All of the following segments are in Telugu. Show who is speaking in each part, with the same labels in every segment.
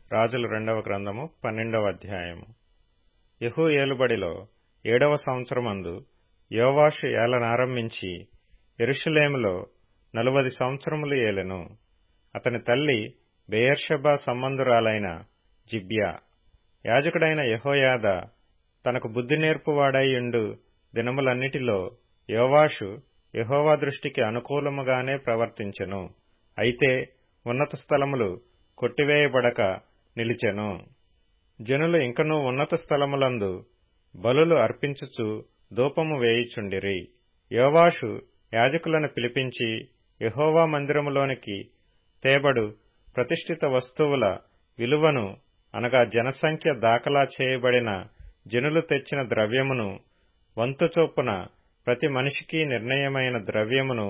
Speaker 1: రాజుల రెండవ గ్రంథము పన్నెండవ అధ్యాయము యహూ ఏలుబడిలో ఏడవ సంవత్సరమందు యోవాషు ఏలనారంభించి ఎరుషలేములో నలువది సంవత్సరములు ఏలెను అతని తల్లి బెయర్షెబా సంబంధురాలైన జిబ్యా యాజకుడైన యహోయాద తనకు బుద్ధి నేర్పువాడైయుండు దినములన్నిటిలో యోవాషు యహోవా దృష్టికి అనుకూలముగానే ప్రవర్తించెను అయితే ఉన్నత స్థలములు కొట్టివేయబడక నిలిచెను జనులు ఇంకనూ ఉన్నత స్థలములందు బలులు అర్పించుచు ధూపము వేయుచుండిరి యోవాషు యాజకులను పిలిపించి యహోవా మందిరములోనికి తేబడు ప్రతిష్ఠిత వస్తువుల విలువను అనగా జనసంఖ్య దాఖలా చేయబడిన జనులు తెచ్చిన ద్రవ్యమును వంతు చొప్పున ప్రతి మనిషికి నిర్ణయమైన ద్రవ్యమును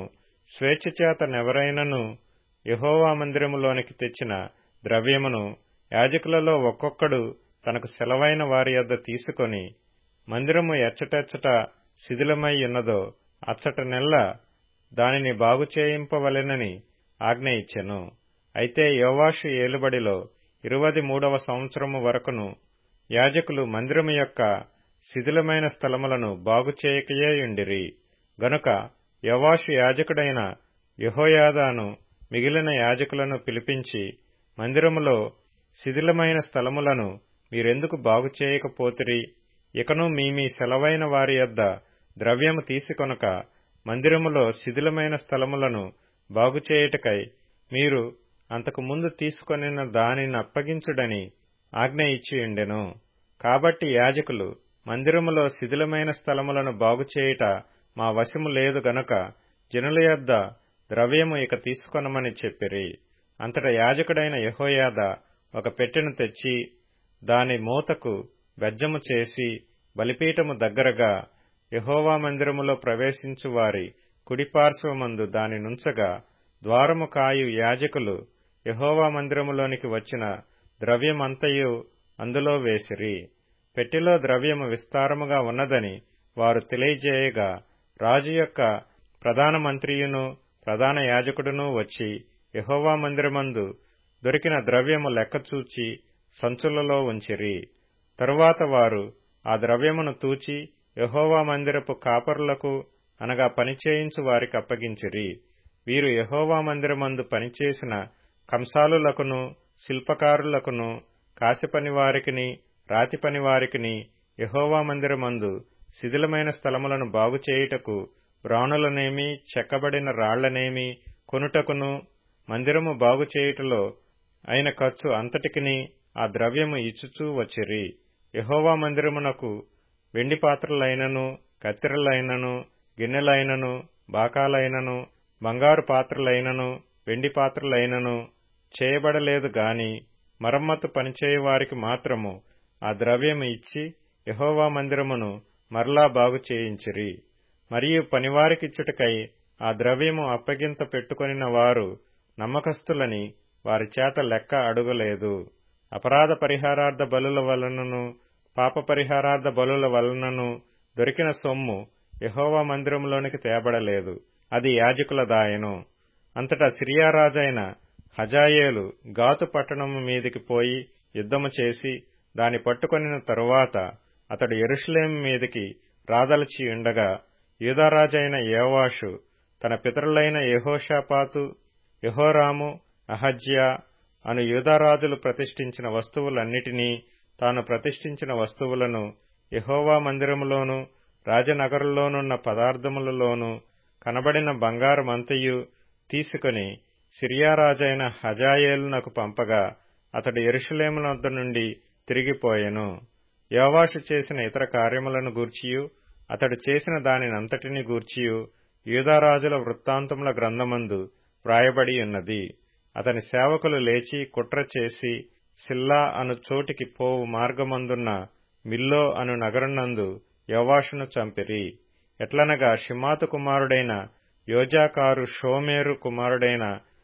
Speaker 1: స్వేచ్ఛచేతనెవరైనను యహోవా మందిరములోనికి తెచ్చిన ద్రవ్యమును యాజకులలో ఒక్కొక్కడు తనకు సెలవైన వారి యొద్ద తీసుకొని మందిరము ఎచ్చటెచ్చట శిథిలమై ఉన్నదో అచ్చట నెల్ల దానిని బాగు చేయింపవలెనని ఆజ్ఞ ఇచ్చెను అయితే యోవాషు ఏలుబడిలో ఇరువది మూడవ సంవత్సరము వరకును యాజకులు మందిరము యొక్క శిథిలమైన స్థలములను బాగు చేయకయేయుండిరి గనుక యవాషు యాజకుడైన యహోయాదాను మిగిలిన యాజకులను పిలిపించి మందిరములో శిథిలమైన స్థలములను మీరెందుకు బాగు చేయకపోతిరి ఇకను మీ మీ సెలవైన వారి యొద్ద ద్రవ్యము తీసుకొనక మందిరములో శిథిలమైన స్థలములను బాగుచేయుటకై మీరు అంతకు ముందు తీసుకొనిన దానిని అప్పగించుడని ఆజ్ఞ ఇచ్చియుండెను కాబట్టి యాజకులు మందిరములో శిథిలమైన స్థలములను బాగుచేయుట మా వశము లేదు గనుక జనుల యొద్ద ద్రవ్యము ఇక తీసుకొనమని చెప్పిరి అంతట యాజకుడైన యహోయాద ఒక పెట్టెను తెచ్చి దాని మూతకు బెజ్జము చేసి బలిపీఠము దగ్గరగా యహోవా మందిరములో ప్రవేశించు వారి కుడిపార్శ్వమందు దాని నుంచగా ద్వారము కాయు యాజకులు యహోవా మందిరములోనికి వచ్చిన ద్రవ్యమంతయు అందులో వేసిరి పెట్టెలో ద్రవ్యము విస్తారముగా ఉన్నదని వారు తెలియజేయగా రాజు యొక్క ప్రధాన మంత్రియును ప్రధాన యాజకుడును వచ్చి యహోవా మందిరమందు దొరికిన ద్రవ్యము లెక్కచూచి సంచులలో ఉంచిరి తరువాత వారు ఆ ద్రవ్యమును తూచి యహోవా మందిరపు కాపరులకు అనగా పనిచేయించు వారికి అప్పగించిరి వీరు యహోవా మందిరమందు పనిచేసిన కంసాలులకును శిల్పకారులకును కాసిపని వారికిని రాతిపని వారికిని యహోవా మందిరమందు శిథిలమైన స్థలములను బాగుచేయుటకు బ్రాణులనేమి చెక్కబడిన రాళ్లనేమి కొనుటకును మందిరము బాగుచేయుటలో అయిన ఖర్చు అంతటికిని ఆ ద్రవ్యము ఇచ్చుచూ వచ్చిరి యహోవా మందిరమునకు వెండి పాత్రలైనను కత్తెరలైనను గిన్నెలైనను బాకాలైనను బంగారు పాత్రలైనను వెండి పాత్రలైనను చేయబడలేదు గాని మరమ్మతు పనిచేయువారికి మాత్రము ఆ ద్రవ్యము ఇచ్చి యహోవా మందిరమును మరలా బాగు చేయించిరి మరియు పనివారికిచ్చుటకై ఆ ద్రవ్యము అప్పగింత పెట్టుకొనిన వారు నమ్మకస్తులని వారి చేత లెక్క అడుగలేదు అపరాధ పరిహారార్థ బలుల వలనను పాప పరిహారార్థ బలుల వలనను దొరికిన సొమ్ము యహోవా మందిరంలోనికి తేబడలేదు అది యాజకుల దాయను అంతటా సిరియారాజైన హజాయేలు గాతు పట్టణము మీదికి పోయి యుద్ధము చేసి దాని పట్టుకొనిన తరువాత అతడు ఎరుషలేం మీదికి రాదలచి ఉండగా యూదారాజైన యోవాషు తన పితరులైన యహోషాపాతు యహోరాము అహజ్యా అను యూదారాజులు ప్రతిష్ఠించిన వస్తువులన్నిటినీ తాను ప్రతిష్ఠించిన వస్తువులను యహోవా మందిరములోను రాజనగరులోనున్న పదార్థములలోను కనబడిన బంగారమంతయు తీసుకుని సిరియారాజైన హజాయేలునకు పంపగా అతడు ఎరుషలేమునొద్ద నుండి తిరిగిపోయెను యోవాషు చేసిన ఇతర కార్యములను గూర్చియు అతడు చేసిన దానినంతటిని గూర్చియు యూదారాజుల వృత్తాంతముల గ్రంథమందు వ్రాయబడి ఉన్నది అతని సేవకులు లేచి కుట్ర చేసి సిల్లా అను చోటికి పోవు మార్గమందున్న మిల్లో అను నగరునందు యోవాషును చంపిరి ఎట్లనగా షిమాతు కుమారుడైన యోజాకారు షోమేరు కుమారుడైన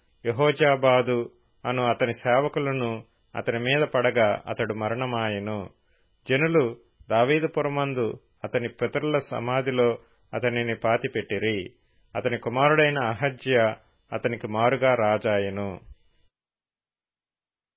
Speaker 1: యహోజాబాదు అను అతని సేవకులను అతని మీద పడగా అతడు మరణమాయెను జనులు దావీదుపురమందు అతని పితరుల సమాధిలో అతనిని పాతిపెట్టిరి అతని కుమారుడైన అహజ్య అతనికి మారుగా రాజాయెను